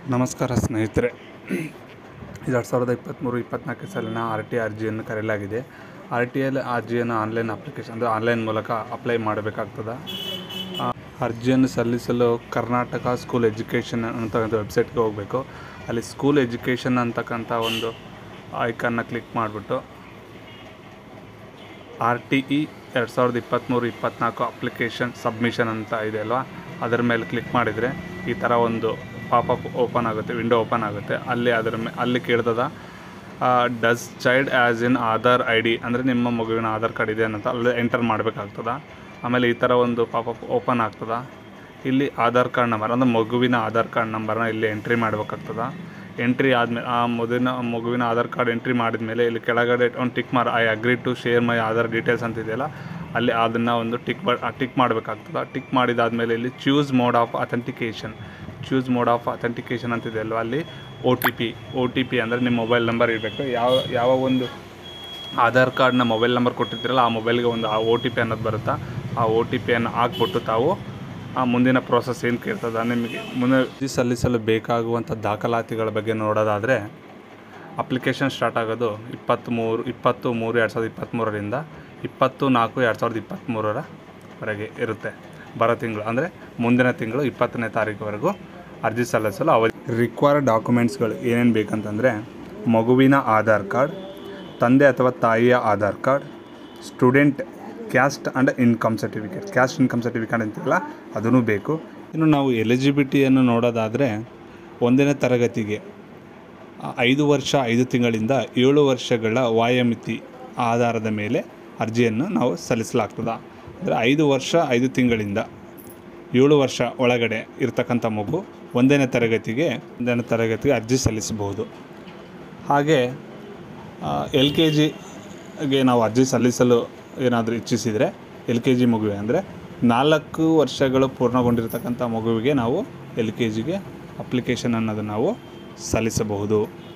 ನಮಸ್ಕಾರ ಸ್ನೇಹಿತರೆ ಎರಡು ಸಾವಿರದ ಇಪ್ಪತ್ತ್ಮೂರು ಇಪ್ಪತ್ತ್ನಾಲ್ಕು ಸಾಲಿನ ಆರ್ ಟಿ ಅರ್ಜಿಯನ್ನು ಕರೆಯಲಾಗಿದೆ ಆರ್ ಟಿ ಎಲ್ ಅರ್ಜಿಯನ್ನು ಆನ್ಲೈನ್ ಅಪ್ಲಿಕೇಶನ್ ಅಂದರೆ ಆನ್ಲೈನ್ ಮೂಲಕ ಅಪ್ಲೈ ಮಾಡಬೇಕಾಗ್ತದೆ ಆ, ಅರ್ಜಿಯನ್ನು ಸಲ್ಲಿಸಲು ಕರ್ನಾಟಕ ಸ್ಕೂಲ್ ಎಜುಕೇಷನ್ ಅಂತ ಒಂದು ವೆಬ್ಸೈಟ್ಗೆ ಹೋಗಬೇಕು ಅಲ್ಲಿ ಸ್ಕೂಲ್ ಎಜುಕೇಷನ್ ಅಂತಕ್ಕಂಥ ಒಂದು ಐಕನ್ನ ಕ್ಲಿಕ್ ಮಾಡಿಬಿಟ್ಟು ಆರ್ ಟಿ ಇ ಎರಡು ಸಾವಿರದ ಇಪ್ಪತ್ತ್ಮೂರು ಇಪ್ಪತ್ತ್ನಾಲ್ಕು ಅಪ್ಲಿಕೇಶನ್ ಸಬ್ಮಿಷನ್ ಅಂತ ಇದೆ ಅಲ್ವಾ ಅದರ ಮೇಲೆ ಕ್ಲಿಕ್ ಮಾಡಿದರೆ ಈ ಥರ ಒಂದು ಪಾಪಪ್ ಓಪನ್ ಆಗುತ್ತೆ ವಿಂಡೋ ಓಪನ್ ಆಗುತ್ತೆ ಅಲ್ಲಿ ಅದರ ಮೇ ಅಲ್ಲಿ ಕೇಳ್ತದ does child has in Aadhaar I D ಅಂದರೆ ನಿಮ್ಮ ಮಗುವಿನ ಆಧಾರ್ ಕಾರ್ಡ್ ಇದೆ ಅಂತ ಅಲ್ಲಿ ಎಂಟರ್ ಮಾಡಬೇಕಾಗ್ತದ ಆಮೇಲೆ ಈ ಥರ ಒಂದು ಪಾಪಪ್ ಓಪನ್ ಆಗ್ತದ ಇಲ್ಲಿ ಆಧಾರ್ ಕಾರ್ಡ್ ನಂಬರ್ ಅಂದರೆ ಮಗುವಿನ ಆಧಾರ್ ಕಾರ್ಡ್ ನಂಬರ್ನ ಇಲ್ಲಿ ಎಂಟ್ರಿ ಮಾಡಬೇಕಾಗ್ತದ ಎಂಟ್ರಿ ಆದಮೇಲೆ ಆ ಮಗುವಿನ ಮಗುವಿನ ಆಧಾರ್ ಕಾರ್ಡ್ ಎಂಟ್ರಿ ಮಾಡಿದ ಮೇಲೆ ಇಲ್ಲಿ ಕೆಳಗಡೆ ಒಂದು tick mark I agree to share my Aadhaar details ಅಂತ ಇದೆಯಲ್ಲ ಅಲ್ಲಿ ಅದನ್ನು ಒಂದು ಟಿಕ್ ಬ ಟಿಕ್ ಮಾಡಬೇಕಾಗ್ತದೆ ಟಿಕ್ ಮಾಡಿದಾದಮೇಲೆ ಇಲ್ಲಿ choose mode of authentication choose mode of authentication ಅಂತಿದೆ ಅಲ್ವಾ ಅಲ್ಲಿ O T P O T P ಅಂದರೆ ನಿಮ್ಮ ಮೊಬೈಲ್ ನಂಬರ್ ಇರಬೇಕು ಯಾವ ಯಾವ ಒಂದು ಆಧಾರ್ ಕಾರ್ಡ್ನ ಮೊಬೈಲ್ ನಂಬರ್ ಕೊಟ್ಟಿರ್ತೀರಲ್ಲ ಆ ಮೊಬೈಲ್ಗೆ ಒಂದು ಆ ಒ ಟಿ ಪಿ ಅನ್ನೋದು ಬರುತ್ತಾ ಆ ಒ ಟಿ ಪಿಯನ್ನು ಹಾಕ್ಬಿಟ್ಟು ತಾವು ಆ ಮುಂದಿನ ಪ್ರೋಸೆಸ್ ಏನು ಕೇಳ್ತದ ನಿಮಗೆ ಮುಂದೆ ಅರ್ಜಿ ಸಲ್ಲಿಸಲು ಬೇಕಾಗುವಂಥ ದಾಖಲಾತಿಗಳ ಬಗ್ಗೆ ನೋಡೋದಾದರೆ ಅಪ್ಲಿಕೇಶನ್ ಸ್ಟಾರ್ಟ್ ಆಗೋದು ಇಪ್ಪತ್ತ್ಮೂರು ಇಪ್ಪತ್ತು ಮೂರು ಎರಡು ಸಾವಿರದ ಇಪ್ಪತ್ತ್ಮೂರರಿಂದ ಇಪ್ಪತ್ತು ನಾಲ್ಕು ಎರಡು ಸಾವಿರದ ಇಪ್ಪತ್ತ್ಮೂರರವರೆಗೆ ಇರುತ್ತೆ ಬರೋ ತಿಂಗಳು ಅಂದರೆ ಮುಂದಿನ ತಿಂಗಳು ಇಪ್ಪತ್ತನೇ ತಾರೀಕುವರೆಗೂ ಅರ್ಜಿ ಸಲ್ಲಿಸಲು ಅವಧಿ ರಿಕ್ವೈರ್ಡ್ ಡಾಕ್ಯುಮೆಂಟ್ಸ್ಗಳು ಏನೇನು ಬೇಕಂತಂದರೆ ಮಗುವಿನ ಆಧಾರ್ ಕಾರ್ಡ್ ತಂದೆ ಅಥವಾ ತಾಯಿಯ Aadhaar card student caste and income certificate caste income certificate ಅಂತಿಲ್ಲ ಅದೂ ಬೇಕು ಇನ್ನು ನಾವು ಎಲಿಜಿಬಿಲಿಟಿಯನ್ನು ನೋಡೋದಾದರೆ ಒಂದನೇ ತರಗತಿಗೆ ಆ, ಐದು ವರ್ಷ ಐದು ತಿಂಗಳಿಂದ ಏಳು ವರ್ಷಗಳ ವಾಯಮಿತಿ ಆಧಾರದ ಮೇಲೆ ಅರ್ಜಿಯನ್ನು ನಾವು ಸಲ್ಲಿಸಲಾಗ್ತದೆ ಅಂದರೆ ಐದು ವರ್ಷ ಐದು ತಿಂಗಳಿಂದ ಏಳು ವರ್ಷ ಒಳಗಡೆ ಇರತಕ್ಕಂಥ ಮಗು ಒಂದನೇ ತರಗತಿಗೆ ಒಂದನೇ ತರಗತಿಗೆ ಅರ್ಜಿ ಸಲ್ಲಿಸಬಹುದು ಹಾಗೆ ಎಲ್ ಕೆ ಜಿಗೆ ನಾವು ಅರ್ಜಿ ಸಲ್ಲಿಸಲು ಏನಾದರೂ ಇಚ್ಛಿಸಿದರೆ ಎಲ್ ಕೆ ಜಿ ಮಗುವೆ ಅಂದರೆ ನಾಲ್ಕು ವರ್ಷಗಳು ಪೂರ್ಣಗೊಂಡಿರತಕ್ಕಂಥ ಮಗುವಿಗೆ ನಾವು ಎಲ್ ಕೆ ಜಿಗೆ ಅಪ್ಲಿಕೇಶನ್ ಅನ್ನೋದು ನಾವು ಸಲ್ಲಿಸಬಹುದು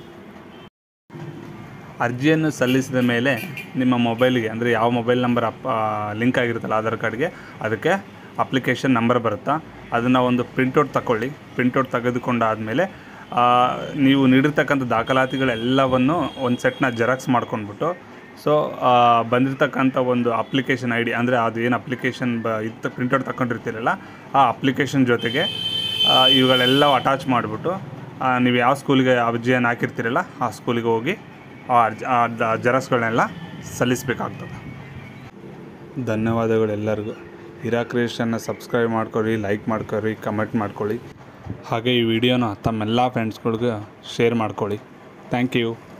ಅರ್ಜಿಯನ್ನು ಸಲ್ಲಿಸಿದ ಮೇಲೆ ನಿಮ್ಮ ಮೊಬೈಲ್ಗೆ ಅಂದರೆ ಯಾವ ಮೊಬೈಲ್ ನಂಬರ್ ಅಪ್ ಲಿಂಕ್ ಆಗಿರುತ್ತಲ್ಲ ಆಧಾರ್ ಕಾರ್ಡ್ಗೆ ಅದಕ್ಕೆ ಅಪ್ಲಿಕೇಶನ್ ನಂಬರ್ ಬರುತ್ತಾ ಅದನ್ನು ಒಂದು ಪ್ರಿಂಟೌಟ್ ತಗೊಳ್ಳಿ ಪ್ರಿಂಟೌಟ್ ತೆಗೆದುಕೊಂಡಾದಮೇಲೆ ನೀವು ನೀಡಿರ್ತಕ್ಕಂಥ ದಾಖಲಾತಿಗಳೆಲ್ಲವನ್ನು ಒಂದು ಸೆಟ್ನ ಜೆರಾಕ್ಸ್ ಮಾಡ್ಕೊಂಡ್ಬಿಟ್ಟು ಸೊ ಬಂದಿರತಕ್ಕಂಥ ಒಂದು ಅಪ್ಲಿಕೇಶನ್ ಐ ಡಿ ಅಂದರೆ ಅದು ಏನು ಅಪ್ಲಿಕೇಶನ್ ಬ ಇತ್ತು ಪ್ರಿಂಟೌಟ್ ತಗೊಂಡಿರ್ತೀರಲ್ಲ ಆ ಅಪ್ಲಿಕೇಶನ್ ಜೊತೆಗೆ ಆ, ಇವುಗಳೆಲ್ಲ ಅಟ್ಯಾಚ್ ಮಾಡಿಬಿಟ್ಟು ನೀವು ಯಾವ ಸ್ಕೂಲಿಗೆ ಅರ್ಜಿಯನ್ನು ಹಾಕಿರ್ತೀರಲ್ಲ ಆ ಸ್ಕೂಲಿಗೆ ಹೋಗಿ ಆ ಅರ್ಜಿ ಆ ದ- ಜೆರಾಕ್ಸ್ಗಳನ್ನೆಲ್ಲ ಸಲ್ಲಿಸಬೇಕಾಗ್ತದೆ ಧನ್ಯವಾದಗಳು ಎಲ್ಲರಿಗೂ ಹಿರಾ ಕ್ರಿಯೇಷನ್ನ ಸಬ್ಸ್ಕ್ರೈಬ್ ಮಾಡ್ಕೊಳ್ಳಿ ಲೈಕ್ ಮಾಡ್ಕೊಳ್ಳಿ ಕಮೆಂಟ್ ಮಾಡ್ಕೊಳ್ಳಿ ಹಾಗೆ ಈ ವಿಡಿಯೋನ ತಮ್ಮೆಲ್ಲ ಫ್ರೆಂಡ್ಸ್ಗಳಿಗೂ ಶೇರ್ ಮಾಡ್ಕೊಳ್ಳಿ ಥ್ಯಾಂಕ್ ಯು